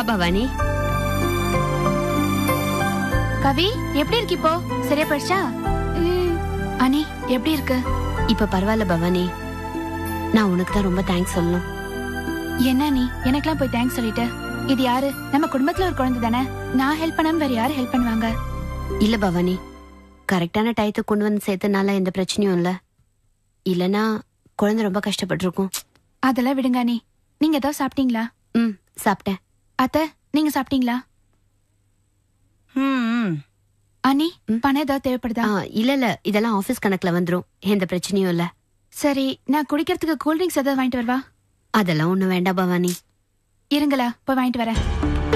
பவானி கவி எப்படி இருக்கு இப்போ சரியா போயிடுச்சா ம். அனி எப்படி இருக்கு இப்ப பரவாயில்ல பவானி நான் உனக்கு தான் ரொம்ப தேங்க்ஸ் சொல்லணும் என்ன நீ எனக்கெல்லாம் போய் தேங்க்ஸ் சொல்லிட்டு இது யாரு நம்ம குடும்பத்துல ஒரு குழந்தை தானே நான் ஹெல்ப் பண்ணாம வேற யாரு ஹெல்ப் பண்ணுவாங்க இல்ல பவானி கரெக்டான டயத்துக்கு கொண்டு வந்து சேர்த்தனால எந்த பிரச்சனையும் இல்ல இல்லனா குழந்தை ரொம்ப கஷ்டப்பட்டிருக்கும் அதெல்லாம் விடுங்க நீ நீங்க ஏதாவது சாப்பிட்டீங்களா ம் சாப்பிட்டேன் அத்தை நீங்க சாப்பிட்டீங்களா ம், ம். அனி ம். பணம் ஏதாவது தேவைப்படுதா ஆ, இல்ல இல்ல இதெல்லாம் ஆபீஸ் கணக்குல வந்துரும் எந்த பிரச்சனையும் இல்ல சரி நான் குடிக்கிறதுக்கு கூல் ட்ரிங்க்ஸ் ஏதாவது வாங்கிட்டு வரவா அதெல்லாம் ஒண்ணும் வேண்டாம் பவானி இருங்களா போய் வாங்கிட்டு வரேன்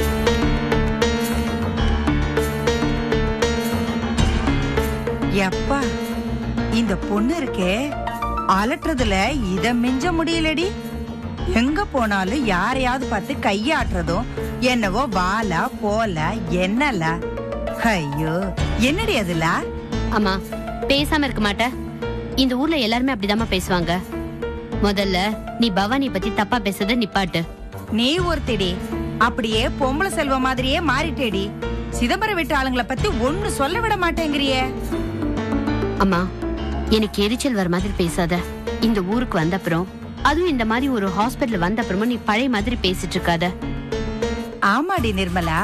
எப்பா இந்த பொண்ணு இருக்கே அலட்டுறதுல இத மிஞ்ச முடியலடி எங்க போனாலும் யாரையாவது பார்த்து கையாட்டுறதும் என்னவோ வாலா போல என்னல ஐயோ என்னடி அதுல ஆமா பேசாம இருக்க மாட்ட இந்த ஊர்ல எல்லாருமே அப்படிதாம்மா பேசுவாங்க முதல்ல நீ பவானி பத்தி தப்பா பேசுறத நிப்பாட்டு நீ ஒருத்திடி அப்படியே பொம்பளை செல்வ மாதிரியே மாறிட்டேடி சிதம்பரம் வீட்டு ஆளுங்கள பத்தி ஒண்ணு சொல்ல விட மாட்டேங்கிறியே அம்மா எனக்கு எரிச்சல் வர மாதிரி பேசாத இந்த ஊருக்கு வந்த அப்புறம் அதுவும் இந்த மாதிரி ஒரு ஹாஸ்பிடல் வந்த அப்புறமா நீ பழைய மாதிரி பேசிட்டு இருக்காத ஆமாடி நிர்மலா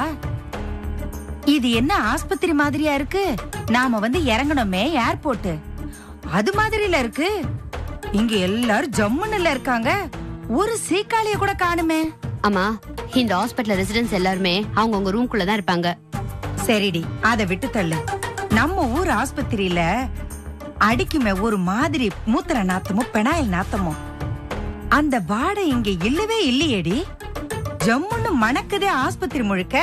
இது என்ன ஆஸ்பத்திரி மாதிரியா இருக்கு நாம வந்து இறங்கணுமே ஏர்போர்ட் அது மாதிரில இருக்கு இங்க எல்லாரும் ஜம்முன்னுல இருக்காங்க ஒரு சீக்காளிய கூட காணுமே அம்மா இந்த ஹாஸ்பிடல் ரெசிடென்ட்ஸ் எல்லாருமே அவங்க உங்க ரூம்குள்ள தான் இருப்பாங்க சரிடி அத விட்டு தள்ளு நம்ம ஊர் ஆஸ்பத்திரியில அடிக்குமே ஒரு மாதிரி மூத்திர நாத்தமும் பெனாயில் நாத்தமும் அந்த வாடை இங்க இல்லவே இல்லையேடி ஜம்முன்னு மணக்குதே ஆஸ்பத்திரி முழுக்க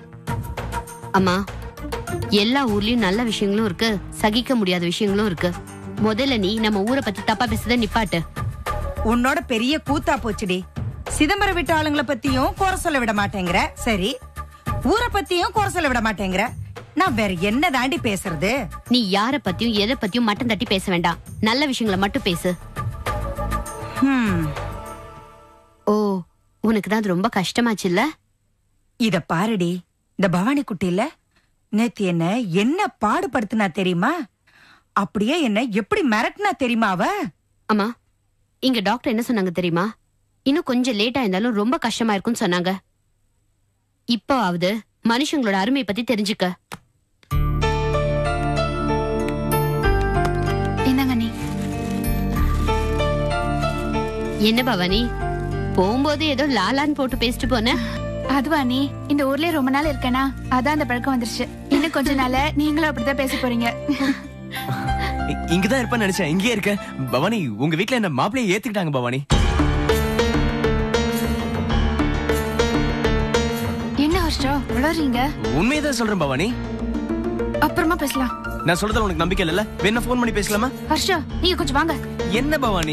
அம்மா எல்லா ஊர்லயும் நல்ல விஷயங்களும் இருக்கு சகிக்க முடியாத விஷயங்களும் இருக்கு முதல்ல நீ நம்ம ஊரை பத்தி தப்பா பேசுறத நிப்பாட்டு உன்னோட பெரிய கூத்தா போச்சுடி சிதம்பரம் வீட்டு ஆளுங்கள பத்தியும் குறை சொல்ல விட மாட்டேங்கிற சரி ஊரை பத்தியும் குறை சொல்ல விட மாட்டேங்கிற நான் வேற என்ன தாண்டி பேசுறது நீ யார பத்தியும் எதை பத்தியும் மட்டம் தட்டி பேச வேண்டாம் நல்ல விஷயங்களை மட்டும் பேசு ஹம், ஓ உனக்கு தான் அது ரொம்ப கஷ்டமாச்சுல்ல இத பாருடி இந்த பவானி குட்டி இல்ல நேத்து என்ன என்ன பாடுபடுத்தினா தெரியுமா அப்படியே என்ன எப்படி மிரட்டினா தெரியுமா அவ அம்மா இங்க டாக்டர் என்ன சொன்னாங்க தெரியுமா இன்னும் கொஞ்சம் லேட்டா இருந்தாலும் ரொம்ப கஷ்டமா இருக்கும்னு சொன்னாங்க இப்போ ஆவது மனுஷங்களோட அருமை பத்தி தெரிஞ்சுக்க என்னங்க நீ என்ன பவானி போகும்போது ஏதோ லாலான்னு போட்டு பேசிட்டு போன அதுவா நீ இந்த ஊர்லயே ரொம்ப நாள் இருக்கேனா அதான் அந்த பழக்கம் வந்துருச்சு இன்னும் கொஞ்ச நாள நீங்களும் அப்படிதான் பேச போறீங்க இ- இங்கதான் இருப்பேன்னு நினைச்சேன் இங்கேயே இருக்க பவானி உங்க வீட்ல என்ன மாப்பிளைய ஏத்துக்கிட்டாங்க பவானி என்ன ஹர்ஷம் வளர்றீங்க உண்மையதான் சொல்றேன் பவானி அப்புறமா பேசலாம் நான் சொல்றதுல உனக்கு நம்பிக்கை இல்ல வேணா ஃபோன் பண்ணி பேசலாமா ஹர்ஷா நீங்க கொஞ்சம் வாங்க என்ன பவானி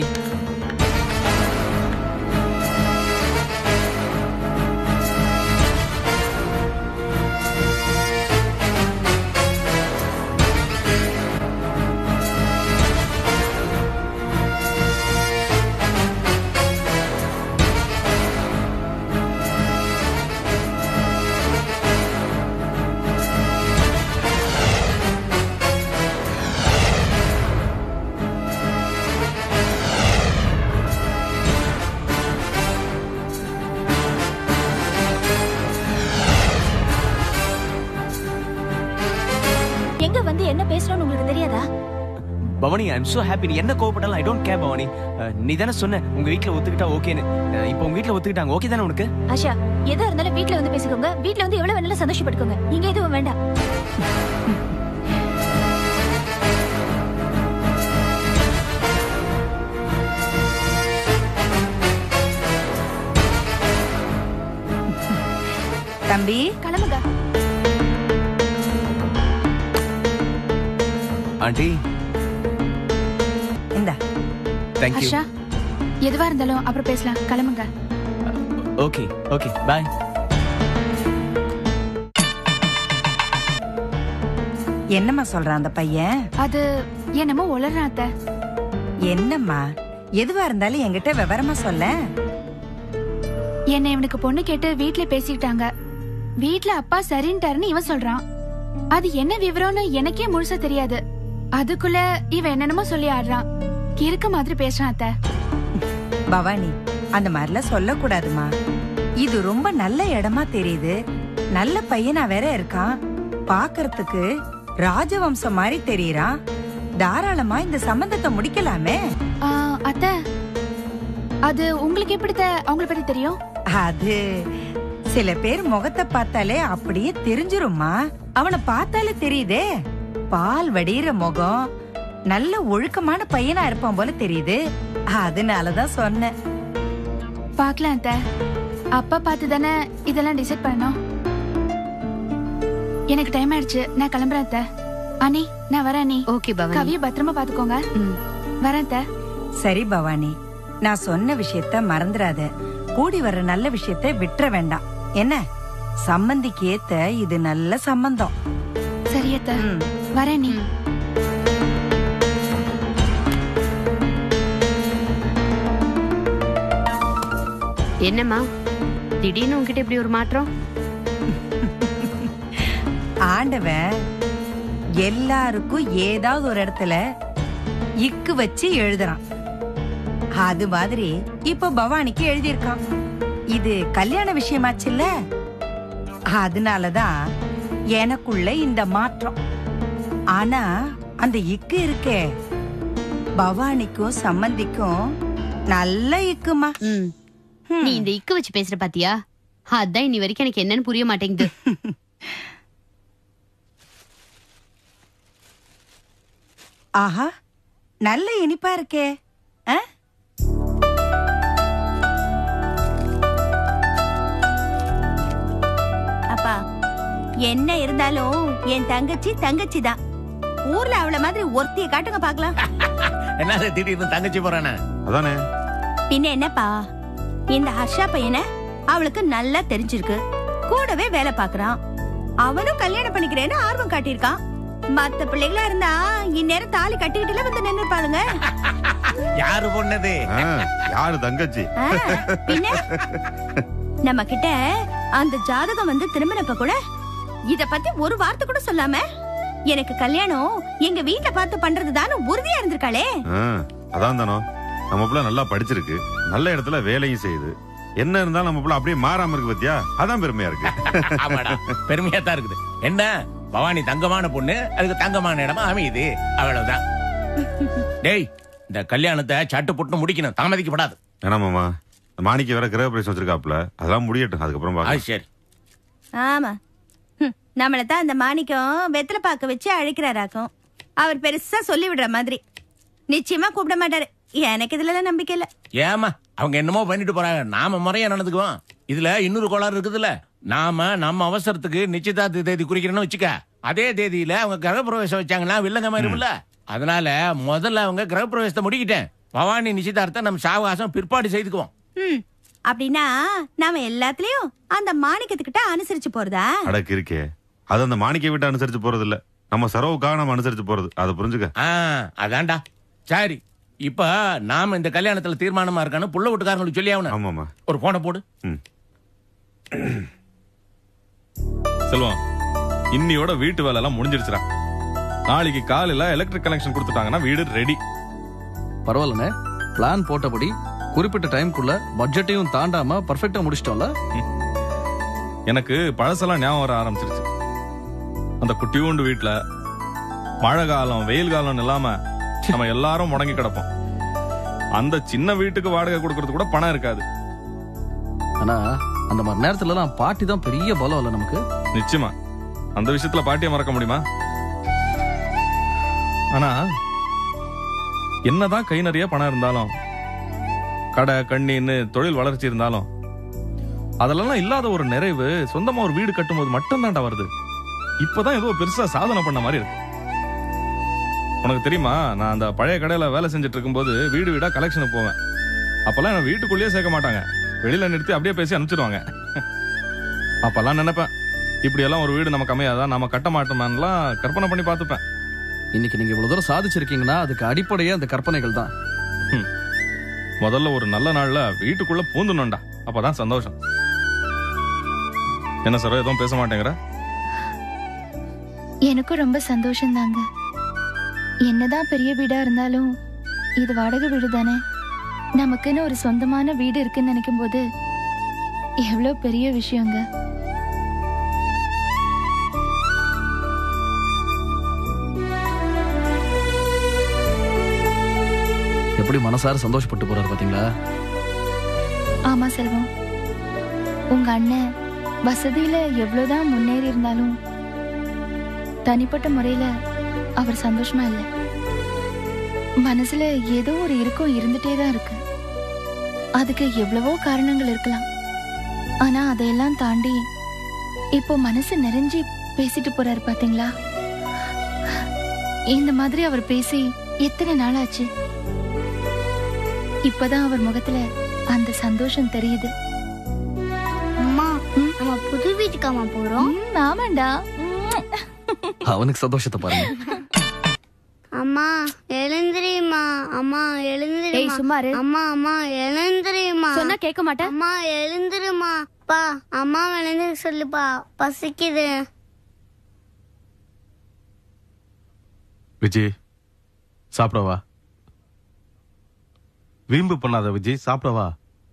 எங்க வந்து என்ன பேசுறோம்னு உங்களுக்கு தெரியாதா Bhavani I am so happy நீ என்ன கோவப்பட்டாலும் I don't care Bhavani ah, நீ தானே சொன்ன உங்க வீட்ல ஒத்துக்கிட்டா ஓகேன்னு அஹ், இப்போ உங்க வீட்ல ஒத்துக்கிட்டாங்க ஓகே தானே உனக்கு ஆஷா எதா இருந்தாலும் வீட்ல வந்து பேசிக்கோங்க வீட்ல வந்து எவ்வளவு வேணாலும் சந்தோஷப்பட்டுக்கோங்க இங்க எதுவும் வேண்டாம் தம்பி கிளம்புங்க ஆண்டி இந்த தேங்க்யூ ஹர்ஷா எதுவா இருந்தாலும் அப்புறம் பேசலாம் கிளம்புங்க ஓகே ஓகே பாய் என்னம்மா சொல்றான் அந்த பையன் அது என்னமோ உளறான் அத்தை என்னம்மா எதுவா இருந்தாலும் என்கிட்ட விவரமா சொல்ல என்னை இவனுக்கு பொண்ணு கேட்டு வீட்ல பேசிக்கிட்டாங்க வீட்ல அப்பா சரின்ட்டாருன்னு இவன் சொல்றான் அது என்ன விவரம்னு எனக்கே முழுசா தெரியாது அதுக்குள்ள இவன் என்னென்னமோ சொல்லி ஆடுறான் கிறுக்கு மாதிரி பேசுறான் அத்தை பவானி அந்த மாதிரிலாம் சொல்லக்கூடாதுமா இது ரொம்ப நல்ல இடமா தெரியுது நல்ல பையனா வேற இருக்கான் பாக்குறதுக்கு ராஜவம்சம் மாதிரி தெரியறான் தாராளமா இந்த சம்பந்தத்தை முடிக்கலாமே ஆ, அத்தை அது உங்களுக்கு எப்படி அத்தை அவங்கள பத்தி தெரியும் அது சில பேர் முகத்தை பார்த்தாலே அப்படியே தெரிஞ்சிரும்மா அவனை பார்த்தாலே தெரியுதே பால் வடிகிற முகம் நல்ல ஒழுக்கமான பையனா இருப்பான் போல தெரியுது அதனாலதான் சொன்னேன் பார்க்கலாம் அத்தை அப்பா பார்த்து தானே இதெல்லாம் டிசைட் பண்ணணும் எனக்கு டைம் ஆயிடுச்சு நான் கிளம்புறேன் அத்தை அனி நான் வரேன் அனி ஓகே பவானி கவிய பத்திரமா பாத்துக்கோங்க ம். வரேன் அத்தை சரி பவானி நான் சொன்ன விஷயத்த மறந்துடாத கூடி வர்ற நல்ல விஷயத்த விட்டுற வேண்டாம் என்ன சம்மந்திக்கு ஏத்த இது நல்ல சம்பந்தம் சரி அத்தை ம். வரேன் நீ என்னம்மா திடீர்னு உன்கிட்ட இப்படி ஒரு மாற்றம் ஆண்டவன் எல்லாருக்கும் ஏதாவது ஒரு இடத்துல இக்கு வச்சு எழுதுறான் அது மாதிரி இப்ப பவானிக்கு எழுதியிருக்கான் இது கல்யாண விஷயமாச்சுல்ல அதனாலதான் எனக்குள்ள இந்த மாற்றம் ஆனா அந்த இக்கு இருக்கே பவானிக்கும் சம்மந்திக்கும் நல்ல இக்குமா ம். நீ இந்த இக்கு வச்சு பேசுற பாத்தியா அதான் இன்னி வரைக்கும் எனக்கு என்னன்னு புரிய மாட்டேங்குது ஆஹா நல்ல இனிப்பா இருக்கே ஆ? அப்பா என்ன இருந்தாலும் என் தங்கச்சி தங்கச்சி தான் ஊர்ல அவள மாதிரி ஒருத்திய காட்டுங்க பாக்கலாம் என்ன திடீர்னு தங்கச்சி போறானே அதானே பின்ன என்னப்பா இந்த ஹர்ஷா பையனை அவளுக்கு நல்லா தெரிஞ்சிருக்கு கூடவே வேலை பாக்குறான் அவனும் கல்யாணம் பண்ணிக்கிறேன்னு ஆர்வம் காட்டியிருக்கான் மத்த பிள்ளைகளா இருந்தா இந்நேரம் தாலி கட்டிக்கிட்டுல வந்து நின்னுப்பாளுங்க யாரு பொண்ணது ஆ, யாரு தங்கச்சி ஆ, பின்ன நம்ம கிட்ட அந்த ஜாதகம் வந்து திரும்பினப்ப கூட இத பத்தி ஒரு வார்த்தை கூட சொல்லாம எனக்கு கல்யாணம் எங்க வீட்ல பார்த்து பண்றதுதான் உறுதியா இருந்திருக்காளே ஆ, அதான் தானோ நம்ம பிள்ளை நல்லா படிச்சிருக்கு நல்ல இடத்துல வேலையும் செய்யுது என்ன இருந்தாலும் நம்ம பிள்ளை அப்படியே மாறாம இருக்கு பத்தியா அதான் பெருமையா இருக்கு ஆமாடா பெருமையா தான் இருக்குது என்ன பவானி தங்கமான பொண்ணு அதுக்கு தங்கமான இடமா அமையுது அவ்வளவுதான் டேய் இந்த கல்யாணத்தை சட்டு புட்டு முடிக்கணும் தாமதிக்கப்படாது ஏன்னா மாமா இந்த மாணிக்க வேற கிரக பிரவேசம் வச்சிருக்காப்ல அதெல்லாம் முடியட்டும் அதுக்கப்புறம் அது பார்க்கலாம் சரி ஆமா ஹம், நம்மள தான் அந்த மாணிக்கம் வெத்தலை பாக்க வச்சு அழைக்கிறாராக்கும் அவர் பெருசா சொல்லி விடுற மாதிரி நிச்சயமா கூப்பிட மாட்டாரு எனக்கு இதுல எல்லாம் நம்பிக்கை இல்ல ஏமா அவங்க என்னமோ பண்ணிட்டு போறாங்க நாம முறையா நடந்துக்குவோம் இதுல இன்னொரு கோளாறு இருக்குதுல்ல நாம நம்ம அவசரத்துக்கு நிச்சயதார்த்த தேதி குறிக்கிறோம்னு வச்சுக்க அதே தேதியில அவங்க கிரகப்பிரவேசம் வச்சாங்கன்னா வில்லங்க மாதிரி இருக்கும்ல அதனால முதல்ல அவங்க கிரகப்பிரவேசத்தை முடிக்கிட்டேன் பவானி நிச்சயதார்த்தம் நம்ம சாவகாசம் பிற்பாடு செய்துக்குவோம் ம் அப்படின்னா நாம எல்லாத்துலயும் அந்த மாணிக்கத்துக்கிட்ட அனுசரிச்சு போறதா அடக்கு இருக்கே அது அந்த மாணிக்க வீட்டை அனுசரிச்சு போறது இல்ல நம்ம சரவுக்காக நம்ம அனுசரிச்சு போறது அதை புரிஞ்சுக்க ஆ அதான்டா சரி இப்ப நாம இந்த கல்யாணத்துல தீர்மானமா இருக்கான்னு புள்ள வீட்டுக்காரங்களுக்கு சொல்லி ஆகணும் ஆமாமா ஒரு போனை போடு ம் செல்வம் இன்னியோட வீட்டு வேலை எல்லாம் முடிஞ்சிருச்சுடா நாளைக்கு காலையில எலக்ட்ரிக் கனெக்ஷன் கொடுத்துட்டாங்கன்னா வீடு ரெடி பரவாயில்லண்ணே பிளான் போட்டபடி குறிப்பிட்ட டைம்குள்ள பட்ஜெட்டையும் தாண்டாம பர்ஃபெக்டா முடிச்சிட்டோம்ல எனக்கு பழசெல்லாம் ஞாபகம் வர ஆரம்பிச்சிருச்சு அந்த குட்டியூண்டு வீட்டுல மழை காலம் வெயில் காலம் இல்லாம நம்ம எல்லாரும் முடங்கி கிடப்போம் அந்த சின்ன வீட்டுக்கு வாடகை கொடுக்கறது கூட பணம் இருக்காது ஆனா அந்த மாதிரி நேரத்துல எல்லாம் பாட்டி தான் பெரிய பலம் இல்ல நமக்கு நிச்சயமா அந்த விஷயத்துல பாட்டியை மறக்க முடியுமா ஆனா என்னதான் கை நிறைய பணம் இருந்தாலும் கடை கண்ணின்னு தொழில் வளர்ச்சி இருந்தாலும் அதெல்லாம் இல்லாத ஒரு நிறைவு சொந்தமா ஒரு வீடு கட்டும்போது மட்டும்தான்டா வருது இப்பதான் ஏதோ பெருசா சாதனை பண்ண மாதிரி இருக்கு உனக்கு தெரியுமா நான் அந்த பழைய கடையில வேலை செஞ்சுட்டு இருக்கும்போது வீடு வீடா கலெக்ஷனுக்கு போவேன் அப்பெல்லாம் என்ன வீட்டுக்குள்ளேயே சேர்க்க மாட்டாங்க வெளியில நிறுத்தி அப்படியே பேசி அனுப்பிச்சிடுவாங்க அப்பெல்லாம் நினைப்பேன் இப்படி எல்லாம் ஒரு வீடு நமக்கு அமையாதா நாம கட்ட மாட்டோமான்லாம் கற்பனை பண்ணி பார்த்துப்பேன் இன்னைக்கு நீங்க இவ்வளவு தூரம் சாதிச்சிருக்கீங்கன்னா அதுக்கு அடிப்படையே அந்த கற்பனைகள் தான் முதல்ல ஒரு நல்ல நாள்ல வீட்டுக்குள்ள பூந்துனோண்டா அப்பதான் சந்தோஷம் என்ன சார் எதுவும் பேச மாட்டேங்கிற எனக்கும் ரொம்ப சந்தோஷம் தாங்க என்னதான் பெரிய வீடா இருந்தாலும் இது வாடகை வீடு தானே நமக்குன்னு ஒரு சொந்தமான வீடு இருக்குன்னு நினைக்கும் போது எவ்வளவு பெரிய விஷயங்க எப்படி மனசார சந்தோஷப்பட்டு போறாரு பாத்தீங்களா ஆமா செல்வம் உங்க அண்ணன் வசதியில எவ்வளவுதான் முன்னேறி இருந்தாலும் தனிப்பட்ட முறையில அவர் சந்தோஷமா இல்ல மனசுல ஏதோ ஒரு இறுக்கம் இருந்துட்டே தான் இருக்கு அதுக்கு எவ்வளவோ காரணங்கள் இருக்கலாம் ஆனா அதையெல்லாம் தாண்டி இப்போ மனசு நிறைஞ்சி பேசிட்டு போறாரு பாத்தீங்களா இந்த மாதிரி அவர் பேசி எத்தனை நாள் ஆச்சு இப்பதான் அவர் முகத்துல அந்த சந்தோஷம் தெரியுது அம்மா நம்ம புது வீட்டுக்காமா போறோம் ம், ஆமாண்டா அவனுக்கு சந்தோஷத்தை பாருங்க அம்மா எழுந்திரிமா அம்மா எழுந்திரிமா ஏய், சும்மா இரு. அம்மா அம்மா எழுந்திரிமா சொன்னா கேட்க மாட்டேன் அம்மா எழுந்திருமா பா அம்மா எழுந்திர சொல்லுப்பா பசிக்குது விஜய் சாப்பிடவா வீம்பு பண்ணாத விஜய் சாப்பிடவா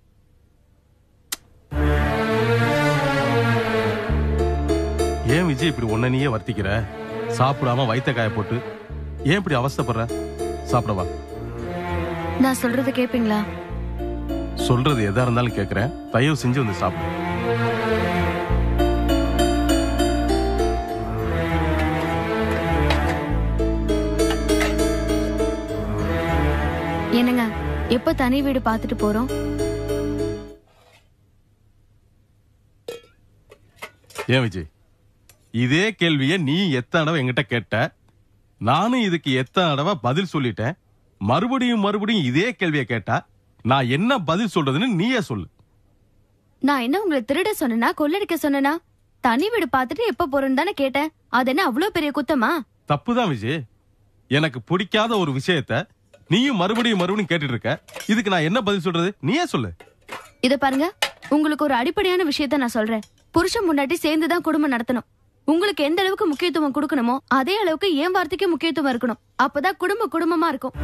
ஏன் விஜய் இப்படி உன்னை நீயே வர்த்திக்கிற சாப்பிடாம வயித்த காய போட்டு ஏன் இப்படி அவஸ்தைப்படுற சாப்பிடவா நான் சொல்றது கேப்பீங்களா சொல்றது எதா இருந்தாலும் கேக்குறேன் தயவு செஞ்சு வந்து சாப்பிடு என்னங்க எப்ப தனி வீடு பார்த்துட்டு போறோம் ஏன் விஜய் இதே கேள்வியை நீ எத்தனை தடவை என்கிட்ட கேட்ட நானும் இதுக்கு எத்தனை தடவை பதில் சொல்லிட்டேன் மறுபடியும் மறுபடியும் இதே கேள்வியை கேட்டா நான் என்ன பதில் சொல்றதுன்னு நீயே சொல்லு நான் என்ன உங்களை திருட சொன்னனா கொள்ளடிக்க சொன்னனா தனி வீடு பார்த்துட்டு எப்ப போறோம்னு தானே கேட்டேன் அது என்ன அவ்வளவு பெரிய குத்தமா தப்புதான் விஜய் எனக்கு பிடிக்காத ஒரு விஷயத்த நீயும் மறுபடியும் மறுபடியும் கேட்டுட்டு இருக்க இதுக்கு நான் என்ன பதில் சொல்றது நீயே சொல்லு இத பாருங்க உங்களுக்கு ஒரு அடிப்படையான விஷயத்த நான் சொல்றேன் புருஷன் முன்னாடி சேர்ந்து தான் குடும்பம் நடத்தணும் உங்களுக்கு எந்த அளவுக்கு முக்கியத்துவம் கொடுக்கணுமோ அதே அளவுக்கு என் வார்த்தைக்கு முக்கியத்துவம் இருக்கணும் அப்பதான் குடும்ப குடும்பமா இருக்கும்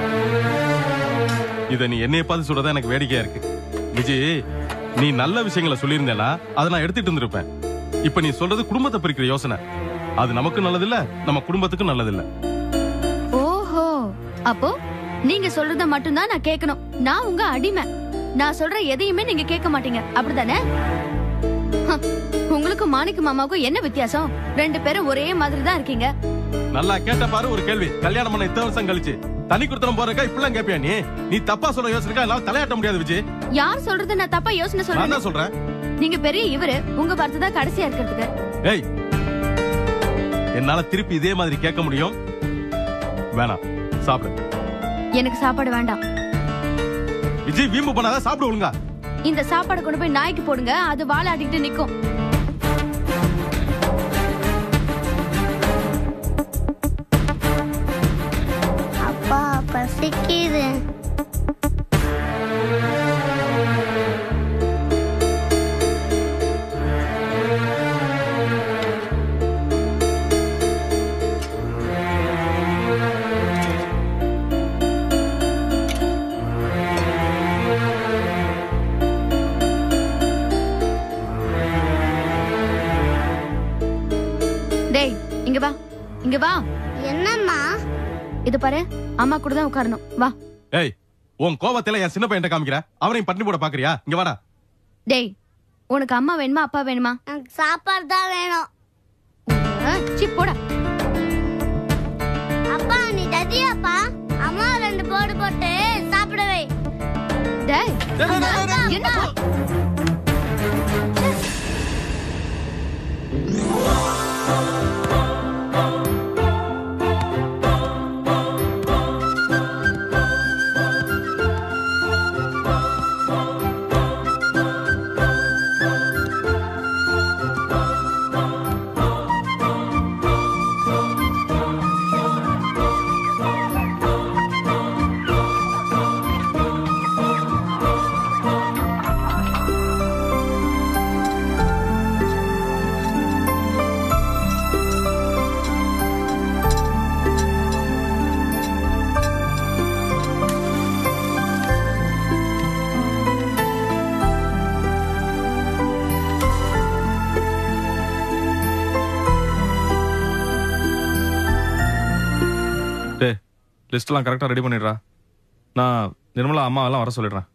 இத நீ என்னைய பார்த்து சொல்றதா எனக்கு வேடிக்கையா இருக்கு விஜய் நீ நல்ல விஷயங்களை சொல்லியிருந்தேனா அதை நான் எடுத்துட்டு இருந்திருப்பேன் இப்ப நீ சொல்றது குடும்பத்தை பிரிக்கிற யோசனை அது நமக்கு நல்லதில்ல நம்ம குடும்பத்துக்கும் நல்லதில்ல ஓஹோ அப்போ நீங்க சொல்றத மட்டும்தான் நான் கேட்கணும் நான் உங்க அடிமை நான் சொல்ற எதையுமே நீங்க கேட்க மாட்டீங்க அப்படிதானே ஹ, உங்களுக்கும் மாணிக்க மாமாவுக்கும் என்ன வித்தியாசம் ரெண்டு பேரும் ஒரே மாதிரி தான் இருக்கீங்க நல்லா கேட்ட பாரு ஒரு கேள்வி கல்யாணம் பண்ண இத்தனை வருஷம் கழிச்சு தனி கொடுத்தனம் போறக்கா இப்படிலாம் கேப்பியா நீ நீ தப்பா சொல்ற யோசனைக்கா என்னால தலையாட்ட முடியாது விஜய் யார் சொல்றது நான் தப்பா யோசனை நான் சொல்றேன் தான் சொல்றேன் நீங்க பெரிய இவரு உங்க வார்த்தை தான் கடைசியா இருக்கிறதுக்கு ஏய் என்னால திருப்பி இதே மாதிரி கேட்க முடியும் வேணாம் சாப்பிடு எனக்கு சாப்பாடு வேண்டாம் விஜய் வீம்பு பண்ணாத சாப்பிடு ஒழுங்கா இந்த சாப்பாடு கொண்டு போய் நாய்க்கு போடுங்க அது வாழாடிக்கிட்டு நிக்கும் அப்பா பசிக்குது டேய் இங்க வா இங்க வா என்னம்மா இது பாரு அம்மா கூட தான் உட்காரணும் வா ஏய் உன் கோவத்துல என் சின்ன பையன் காமிக்கிற அவனையும் பட்டினி போட பாக்குறியா இங்க வாடா டேய் உனக்கு அம்மா வேணுமா அப்பா வேணுமா எனக்கு சாப்பாடு தான் வேணும் ஆ, சீ போடா அப்பா நீ ததியாப்பா அம்மா ரெண்டு போடு போட்டு சாப்பிடவே டேய் என்ன லிஸ்ட்லாம் கரெக்டாக ரெடி பண்ணிடுறா நான் நிர்மலா அம்மா எல்லாம் வர சொல்லிடுறேன்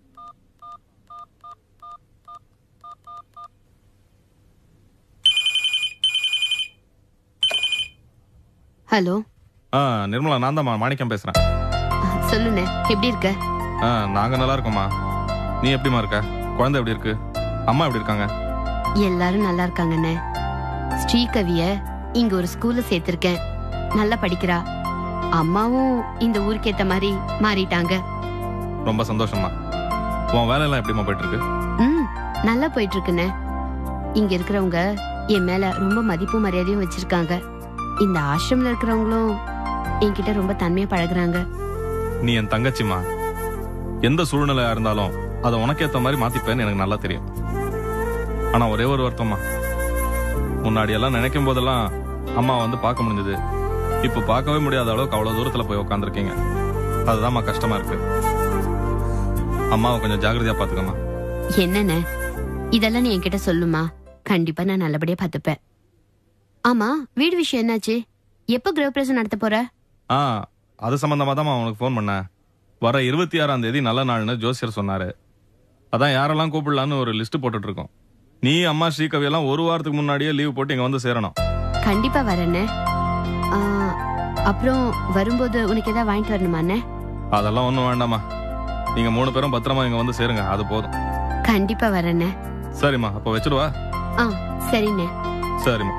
ஹலோ ஆ நிர்மலா நான் தான் மாணிக்கம் பேசுகிறேன் சொல்லுண்ணே எப்படி இருக்க ஆ நாங்கள் நல்லா இருக்கோம்மா நீ எப்படிம்மா இருக்க குழந்தை எப்படி இருக்கு அம்மா எப்படி இருக்காங்க எல்லாரும் நல்லா இருக்காங்கண்ணே ஸ்ரீகவிய இங்க ஒரு ஸ்கூல்ல சேர்த்திருக்கேன் நல்லா படிக்கிறா அம்மாவும் இந்த ஊருக்கு ஏத்த மாதிரி மாறிட்டாங்க ரொம்ப சந்தோஷம்மா உன் வேலையெல்லாம் எப்படிம்மா போயிட்டு இருக்கு ம் நல்லா போயிட்டு இருக்குண்ணே இங்க இருக்கிறவங்க என் மேல ரொம்ப மதிப்பு மரியாதையும் வச்சிருக்காங்க இந்த ஆசிரம்ல இருக்கிறவங்களும் என்கிட்ட ரொம்ப தன்மையா பழகுறாங்க நீ என் தங்கச்சிம்மா எந்த சூழ்நிலையா இருந்தாலும் அதை உனக்கு ஏத்த மாதிரி மாத்திப்பேன்னு எனக்கு நல்லா தெரியும் ஆனா ஒரே ஒரு வருத்தம்மா முன்னாடி எல்லாம் நினைக்கும் போதெல்லாம் அம்மா வந்து பார்க்க முடிஞ்சது இப்ப பார்க்கவே முடியாத அளவுக்கு அவ்வளவு தூரத்துல போய் உட்காந்துருக்கீங்க அதுதான்மா கஷ்டமா இருக்கு அம்மாவை கொஞ்சம் ஜாக்கிரதையா பாத்துக்கம்மா என்னண்ணே இதெல்லாம் நீ என்கிட்ட சொல்லுமா கண்டிப்பா நான் நல்லபடியா பாத்துப்பேன் ஆமா வீடு விஷயம் என்னாச்சு எப்ப கிரகப்பிரவேசம் நடத்த போற ஆ அது சம்பந்தமா தான் உனக்கு ஃபோன் பண்ணேன் வர இருபத்தி ஆறாம் தேதி நல்ல நாள்னு ஜோசியர் சொன்னாரு அதான் யாரெல்லாம் கூப்பிடலான்னு ஒரு லிஸ்ட் போட்டுட்டு இருக்கோம் நீ அம்மா ஸ்ரீகவி எல்லாம் ஒரு வாரத்துக்கு முன்னாடியே லீவ் போட்டு இங்க வந்து சேரணும் கண்டிப்பா வரேண்ணே ஆ, அப்புறம் வரும்போது உனக்கு ஏதாவது வாங்கிட்டு வரணுமாண்ணே அதெல்லாம் ஒண்ணும் வேண்டாம்மா நீங்க மூணு பேரும் பத்திரமா இங்க வந்து சேருங்க அது போதும் கண்டிப்பா வரேண்ணே சரிம்மா அப்ப வச்சிருவா ஆ சரிண்ணே சரிம்மா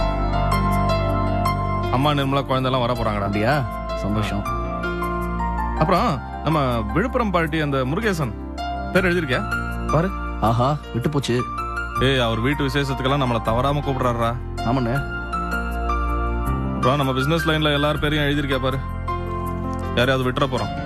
அம்மா நிர்மலா குழந்தை எல்லாம் வர போறாங்கடா அப்படியா சந்தோஷம் அப்புறம் நம்ம விழுப்புரம் பார்ட்டி அந்த முருகேசன் பேர் எழுதிருக்கியா பாரு ஆஹா விட்டு போச்சு ஏய் அவர் வீட்டு விசேஷத்துக்கெல்லாம் நம்மள தவறாம கூப்பிடுறாரா ஆமாண்ணே அப்புறம் நம்ம பிசினஸ் லைன்ல எல்லார் பேரையும் எழுதிருக்கியா பாரு யாரையாவது விட்டுற போறோம்